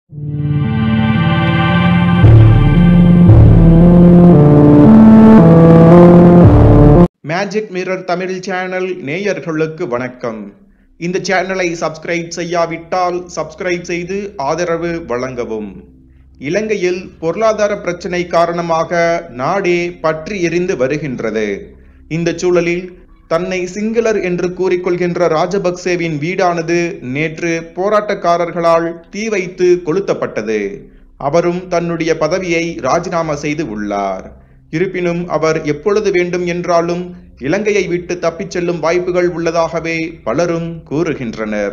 magic mirror Tamil channel நேயர்களுக்கு வணக்கம் இந்த சேனலை சப்ஸ்கிரைப் செய்யாவிட்டால் சப்ஸ்கிரைப் செய்து ஆதரவு வழங்கவும் இலங்கையில் பொருளாதார பிரச்சனை காரணமாக நாடே பற்றி எரிந்து வருகின்றது இந்த சூழலில் தன்னை சிங்களர் என்று கூறிக்கொள்கின்ற ராஜபக்சேவின் வீடானது நேற்று போராட்டக்காரர்களால் தீ வைத்து கொளுத்தப்பட்டது அவரும் தன்னுடைய பதவியை ராஜினாமா செய்து உள்ளார் இருப்பினும் அவர் எப்பொழுது வேண்டும் என்றாலும் இலங்கையை விட்டு தப்பிச் செல்லும் வாய்ப்புகள் உள்ளதாகவே பலரும் கூறுகின்றனர்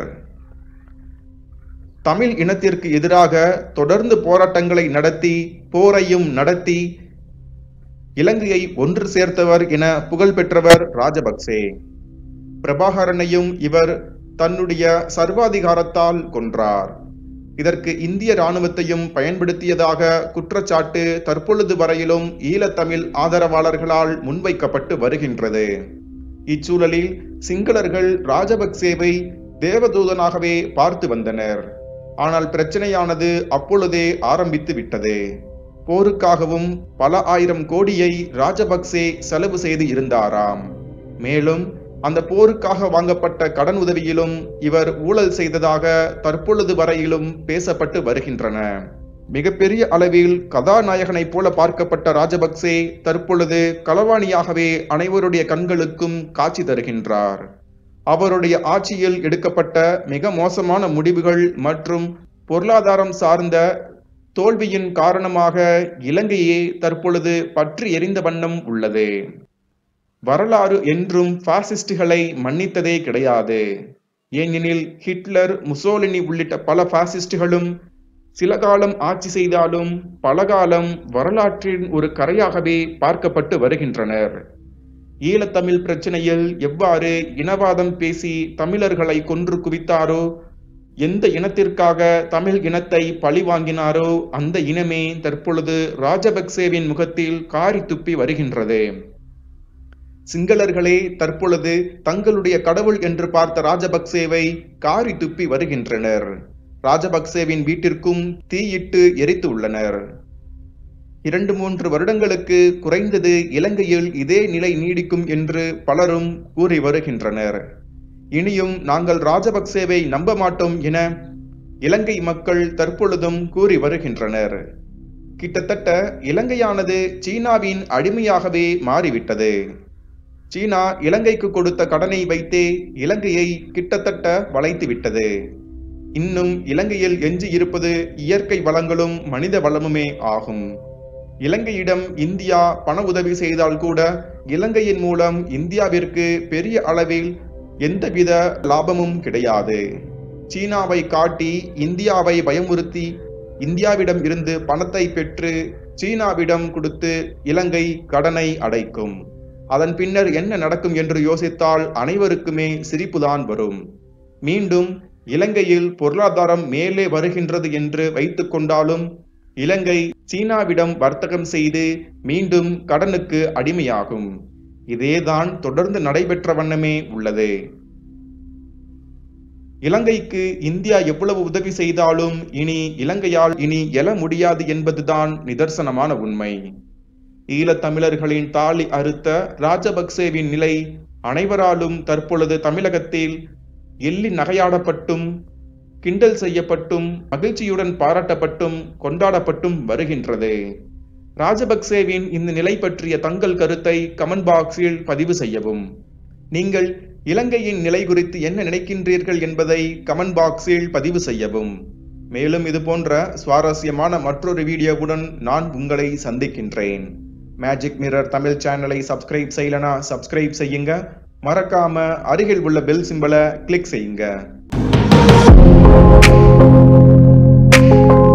தமிழ் இனத்திற்கு எதிராக தொடர்ந்து போராட்டங்களை நடத்தி போரையும் நடத்தி இலங்கையை ஒன்று சேர்த்தவர் என புகழ் பெற்றவர் ராஜபக்சே பிரபாகரனையும் இவர் தன்னுடைய சர்வாதிகாரத்தால் கொன்றார் இதற்கு இந்திய இராணுவத்தையும் பயன்படுத்தியதாக குற்றச்சாட்டு தற்பொழுது வரையிலும் ஈழத்தமிழ் ஆதரவாளர்களால் முன்வைக்கப்பட்டு வருகின்றது இச்சூழலில் சிங்களர்கள் ராஜபக்சேவை தேவதூதனாகவே பார்த்து வந்தனர் ஆனால் பிரச்சனையானது அப்பொழுதே ஆரம்பித்து விட்டது போருக்காகவும் பல ஆயிரம் கோடியை ராஜபக்சே செலவு செய்து இருந்தாராம் மேலும் அந்த போருக்காக வாங்கப்பட்ட கடன் உதவியிலும் இவர் ஊழல் செய்ததாக தற்பொழுது வரையிலும் பேசப்பட்டு வருகின்றன மிகப்பெரிய அளவில் கதாநாயகனைப் போல பார்க்கப்பட்ட ராஜபக்சே தற்பொழுது களவாணியாகவே அனைவருடைய கண்களுக்கும் காட்சி தருகின்றார் அவருடைய ஆட்சியில் எடுக்கப்பட்ட மிக மோசமான முடிவுகள் மற்றும் பொருளாதாரம் சார்ந்த தோல்வியின் காரணமாக இலங்கையே தற்பொழுது பற்றி எரிந்த வண்ணம் உள்ளது வரலாறு என்றும் பாசிஸ்டுகளை மன்னித்ததே கிடையாது ஏனெனில் ஹிட்லர் முசோலினி உள்ளிட்ட பல பாசிஸ்டுகளும் சில காலம் ஆட்சி செய்தாலும் பல காலம் வரலாற்றின் ஒரு கரையாகவே பார்க்கப்பட்டு வருகின்றனர் ஈழத்தமிழ் பிரச்சனையில் எவ்வாறு இனவாதம் பேசி தமிழர்களை கொன்று குவித்தாரோ எந்த இனத்திற்காக தமிழ் இனத்தை பழி வாங்கினாரோ அந்த இனமே தற்பொழுது ராஜபக்சேவின் முகத்தில் காரி துப்பி வருகின்றது சிங்களர்களே தற்பொழுது தங்களுடைய கடவுள் என்று பார்த்த ராஜபக்சேவை காரி துப்பி வருகின்றனர் ராஜபக்சேவின் வீட்டிற்கும் தீயிட்டு எரித்து உள்ளனர் இரண்டு மூன்று வருடங்களுக்கு குறைந்தது இலங்கையில் இதே நிலை நீடிக்கும் என்று பலரும் கூறி வருகின்றனர் இனியும் நாங்கள் ராஜபக்சேவை நம்ப மாட்டோம் என இலங்கை மக்கள் தற்பொழுதும் கூறி வருகின்றனர் கிட்டத்தட்ட இலங்கையானது சீனாவின் அடிமையாகவே மாறிவிட்டது சீனா இலங்கைக்கு கொடுத்த கடனை வைத்தே இலங்கையை கிட்டத்தட்ட வளைத்து விட்டது இன்னும் இலங்கையில் எஞ்சி இருப்பது இயற்கை வளங்களும் மனித வளமுமே ஆகும் இலங்கையிடம் இந்தியா பண உதவி செய்தால் கூட இலங்கையின் மூலம் இந்தியாவிற்கு பெரிய அளவில் எந்தவித லாபமும் கிடையாது சீனாவை காட்டி இந்தியாவை பயமுறுத்தி இந்தியாவிடம் இருந்து பணத்தை பெற்று சீனாவிடம் கொடுத்து இலங்கை கடனை அடைக்கும் அதன் பின்னர் என்ன நடக்கும் என்று யோசித்தால் அனைவருக்குமே சிரிப்புதான் வரும் மீண்டும் இலங்கையில் பொருளாதாரம் மேலே வருகின்றது என்று வைத்துக் கொண்டாலும் இலங்கை சீனாவிடம் வர்த்தகம் செய்து மீண்டும் கடனுக்கு அடிமையாகும் இதேதான் தொடர்ந்து நடைபெற்ற வண்ணமே உள்ளது இலங்கைக்கு இந்தியா எவ்வளவு உதவி செய்தாலும் இனி இலங்கையால் இனி எழ முடியாது என்பதுதான் நிதர்சனமான உண்மை ஈழத்தமிழர்களின் தாலி அறுத்த ராஜபக்சேவின் நிலை அனைவராலும் தற்பொழுது தமிழகத்தில் எள்ளி நகையாடப்பட்டும் கிண்டல் செய்யப்பட்டும் மகிழ்ச்சியுடன் பாராட்டப்பட்டும் கொண்டாடப்பட்டும் வருகின்றது ராஜபக்சேவின் இந்த நிலை பற்றிய தங்கள் கருத்தை கமெண்ட் பாக்ஸில் பதிவு செய்யவும் நீங்கள் இலங்கையின் நிலை குறித்து என்ன நினைக்கின்றீர்கள் என்பதை கமெண்ட் பாக்ஸில் பதிவு செய்யவும் மேலும் இது போன்ற சுவாரஸ்யமான மற்றொரு வீடியோவுடன் நான் உங்களை சந்திக்கின்றேன் மேஜிக் மிரர் தமிழ் சேனலை சப்ஸ்கிரைப் செய்யலனா சப்ஸ்கிரைப் செய்யுங்க மறக்காம அருகில் உள்ள பெல் சிம்பலை கிளிக் செய்யுங்க